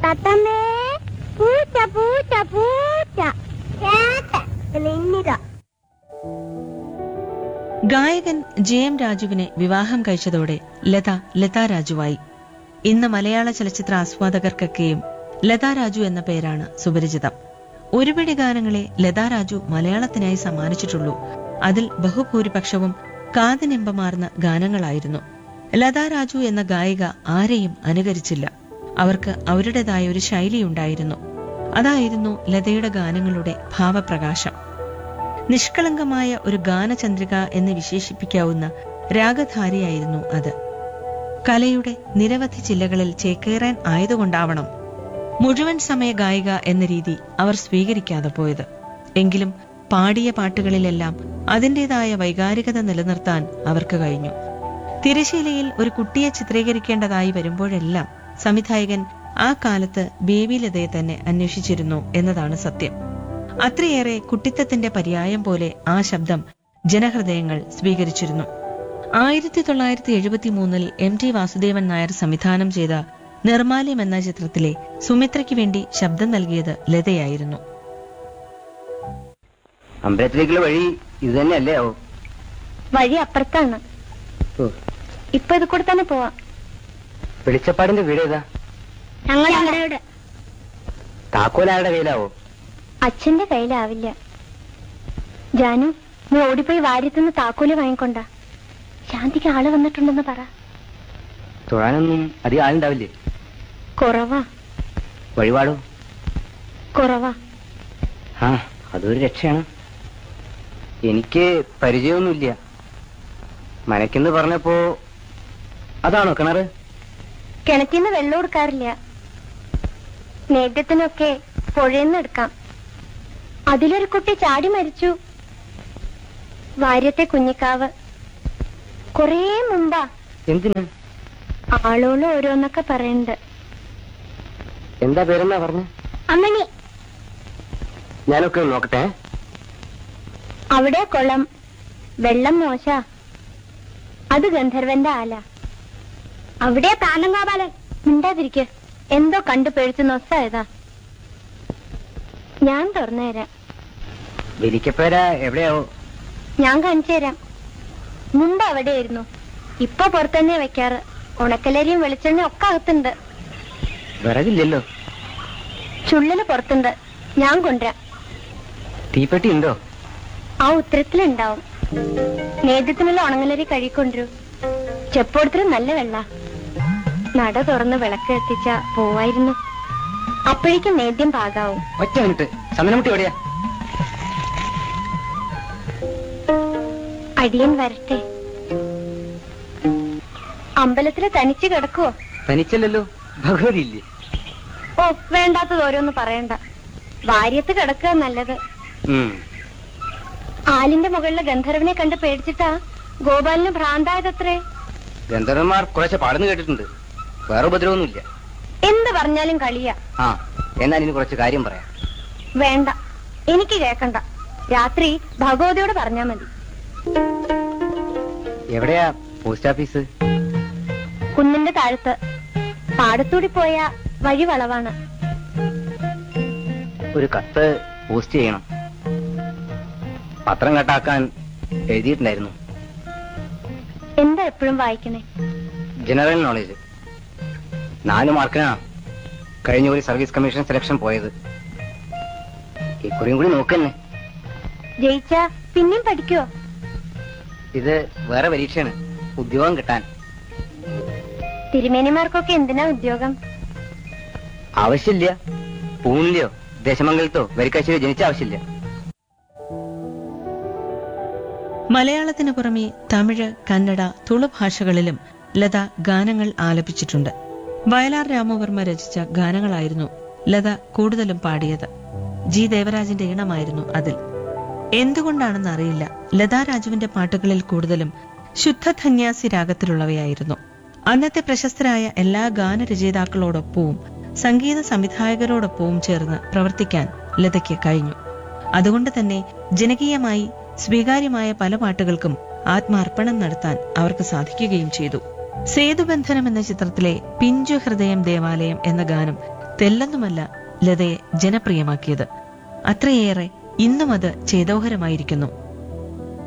തത്തമ്മേ പൂച്ച പൂച്ച പൂച്ച ചേട്ട ഇന്നിത ഗായകൻ ജെ എം രാജുവിനെ വിവാഹം കഴിച്ചതോടെ ലത ലതാ രാജുവായി ഇന്ന് മലയാള ചലച്ചിത്ര ആസ്വാദകർക്കൊക്കെയും ലതാ രാജു എന്ന പേരാണ് സുപരിചിതം ഒരുപിടി ഗാനങ്ങളെ ലതാ രാജു മലയാളത്തിനായി സമ്മാനിച്ചിട്ടുള്ളൂ അതിൽ ബഹുഭൂരിപക്ഷവും കാതിനിമ്പമാർന്ന ഗാനങ്ങളായിരുന്നു ലതാ രാജു എന്ന ഗായിക ആരെയും അനുകരിച്ചില്ല അവർക്ക് അവരുടേതായ ഒരു ശൈലിയുണ്ടായിരുന്നു അതായിരുന്നു ലതയുടെ ഗാനങ്ങളുടെ ഭാവപ്രകാശം നിഷ്കളങ്കമായ ഒരു ഗാനചന്ദ്രിക എന്ന് വിശേഷിപ്പിക്കാവുന്ന രാഗധാരിയായിരുന്നു അത് കലയുടെ നിരവധി ജില്ലകളിൽ ചേക്കേറാൻ ആയതുകൊണ്ടാവണം മുഴുവൻ സമയ ഗായിക എന്ന രീതി അവർ സ്വീകരിക്കാതെ പോയത് എങ്കിലും പാടിയ പാട്ടുകളിലെല്ലാം അതിൻ്റെതായ വൈകാരികത നിലനിർത്താൻ അവർക്ക് കഴിഞ്ഞു തിരശീലയിൽ ഒരു കുട്ടിയെ ചിത്രീകരിക്കേണ്ടതായി വരുമ്പോഴെല്ലാം സംവിധായകൻ ആ കാലത്ത് ബേബി ലതയെ തന്നെ അന്വേഷിച്ചിരുന്നു എന്നതാണ് സത്യം അത്രയേറെ കുട്ടിത്തത്തിന്റെ പര്യായം പോലെ ആ ശബ്ദം ജനഹൃദയങ്ങൾ സ്വീകരിച്ചിരുന്നു ആയിരത്തി തൊള്ളായിരത്തി എഴുപത്തി മൂന്നിൽ എം ടി വാസുദേവൻ നായർ സംവിധാനം ചെയ്ത നിർമാല്യം എന്ന ചിത്രത്തിലെ സുമിത്രയ്ക്ക് വേണ്ടി ശബ്ദം നൽകിയത് ലതയായിരുന്നു അമ്പലത്തിലേക്കുള്ള വഴി ഇത് തന്നെയല്ലേ ആവോ വഴി അപ്പുറത്താണ് ഇപ്പൊ ഇത് കൂടെ തന്നെ പോവാം വെളിച്ചപ്പാടിന്റെ വീട് ഏതാ ഞങ്ങളുടെ താക്കോലാരുടെ കയ്യിലാവോ അച്ഛന്റെ കയ്യിലാവില്ല ജാനു നീ ഓടിപ്പോയി വാര്യത്തുനിന്ന് താക്കോല് വാങ്ങിക്കൊണ്ട ശാന്തിക്ക് ആള് വന്നിട്ടുണ്ടെന്ന് പറ തൊഴാനൊന്നും അധികം ആളുണ്ടാവില്ലേ കുറവാ വഴിപാടോ കുറവാ ആ അതൊരു രക്ഷയാണ് എനിക്ക് പരിചയമൊന്നുമില്ല മനക്കെന്ന് പറഞ്ഞപ്പോ അതാണോ കിണറ് കിണറ്റിന്ന് വെള്ളം കൊടുക്കാറില്ല നേദ്യത്തിനൊക്കെ പുഴയെന്ന് എടുക്കാം അതിലൊരു കുട്ടി ചാടി മരിച്ചു വാര്യത്തെ കുഞ്ഞിക്കാവ് കൊറേ മുമ്പാ എന്തിന് ആളോള് ഓരോന്നൊക്കെ പറയുന്നുണ്ട് എന്താ പേരെന്നാ പറഞ്ഞ അമ്മണി ഞാനൊക്കെ ഒന്ന് നോക്കട്ടെ അവിടെ കുളം വെള്ളം മോശ അത് ഗന്ധർവന്റെ ആല അവിടെ താനങ്കാപാലൻ മിണ്ടാതിരിക്ക എന്തോ കണ്ടു പേഴിച്ച് നൊസ്സായതാ ഞാൻ തുറന്നുതരാം വലിക്കപ്പേര എവിടെയാവോ ഞാൻ കാണിച്ചു തരാം മുമ്പ് അവിടെയായിരുന്നു ഇപ്പൊ പുറത്തന്നെ വെക്കാറ് ഉണക്കലരിയും വെളിച്ചെണ്ണയും ഒക്കെ അകത്തുണ്ട് വിറകില്ലല്ലോ ചുള്ളല് പുറത്തുണ്ട് ഞാൻ കൊണ്ടുവരാം തീപ്പെട്ടി ഉണ്ടോ ആ ഉത്തരത്തിലുണ്ടാവും നേദ്യത്തിനുള്ള ഉണങ്ങലരി കഴുകിക്കൊണ്ടു ചെപ്പോടത്തിന് നല്ല വെള്ള നട തുറന്ന് വിളക്ക് എത്തിച്ച പോവായിരുന്നു അപ്പോഴേക്കും നേദ്യം പാകാവും ഒറ്റ മിനിറ്റ് ചന്ദനമുട്ടി എവിടെയാ അടിയൻ വരട്ടെ അമ്പലത്തില് തനിച്ച് കിടക്കുവോ തനിച്ചല്ലല്ലോ ഭഗവതി ഇല്ലേ ഓ വേണ്ടാത്തത് ഓരോന്ന് പറയണ്ട വാര്യത്ത് കിടക്കുക നല്ലത് ഉം. ആലിന്റെ മുകളിലെ ഗന്ധർവനെ കണ്ട് പേടിച്ചിട്ടാ ഗോപാലിന് ഭ്രാന്തായതത്രേ ഗന്ധർവന്മാർ കുറച്ച് പാടുന്നു കേട്ടിട്ടുണ്ട് വേറെ ഉപദ്രവമൊന്നുമില്ല എന്ത് പറഞ്ഞാലും കളിയാ ആ എന്നാൽ ഇനി കുറച്ച് കാര്യം പറയാം വേണ്ട എനിക്ക് കേക്കണ്ട രാത്രി ഭഗവതിയോട് പറഞ്ഞാ മതി എവിടെയാ പോസ്റ്റ് ഓഫീസ് കുന്നിന്റെ താഴത്ത് പാടത്തൂടി പോയ വഴി വളവാണ് ഒരു കത്ത് പോസ്റ്റ് ചെയ്യണം പത്രം കട്ടാക്കാൻ എഴുതിയിട്ടുണ്ടായിരുന്നു എന്താ എപ്പോഴും വായിക്കണേ ജനറൽ നോളേജ് നാല് മാർക്കിനാ കഴിഞ്ഞ ഒരു സർവീസ് കമ്മീഷൻ സെലക്ഷൻ പോയത് ഇക്കുറിയും കൂടി നോക്കന്നെ ജയിച്ചാ പിന്നെയും പഠിക്കുവോ ഇത് വേറെ പരീക്ഷയാണ് ഉദ്യോഗം കിട്ടാൻ തിരുമേനിമാർക്കൊക്കെ എന്തിനാ ഉദ്യോഗം ആവശ്യമില്ല പൂണിലെയോ ദേശമംഗലത്തോ വരിക്കാശ്ശേരിയോ ജനിച്ച ആവശ്യമില്ല മലയാളത്തിനു പുറമെ തമിഴ് കന്നഡ തുളു ഭാഷകളിലും ലത ഗാനങ്ങൾ ആലപിച്ചിട്ടുണ്ട് വയലാർ രാമവർമ്മ രചിച്ച ഗാനങ്ങളായിരുന്നു ലത കൂടുതലും പാടിയത് ജി ദേവരാജിന്റെ ഈണമായിരുന്നു അതിൽ എന്തുകൊണ്ടാണെന്ന് അറിയില്ല ലതാ രാജുവിന്റെ പാട്ടുകളിൽ കൂടുതലും ശുദ്ധധന്യാസി രാഗത്തിലുള്ളവയായിരുന്നു അന്നത്തെ പ്രശസ്തരായ എല്ലാ ഗാനരചയിതാക്കളോടൊപ്പവും സംഗീത സംവിധായകരോടൊപ്പവും ചേർന്ന് പ്രവർത്തിക്കാൻ ലതയ്ക്ക് കഴിഞ്ഞു അതുകൊണ്ട് തന്നെ ജനകീയമായി സ്വീകാര്യമായ പല പാട്ടുകൾക്കും ആത്മാർപ്പണം നടത്താൻ അവർക്ക് സാധിക്കുകയും ചെയ്തു സേതുബന്ധനം എന്ന ചിത്രത്തിലെ പിഞ്ചു ഹൃദയം ദേവാലയം എന്ന ഗാനം തെല്ലൊന്നുമല്ല ലതയെ ജനപ്രിയമാക്കിയത് അത്രയേറെ ഇന്നും അത് ചേതോഹരമായിരിക്കുന്നു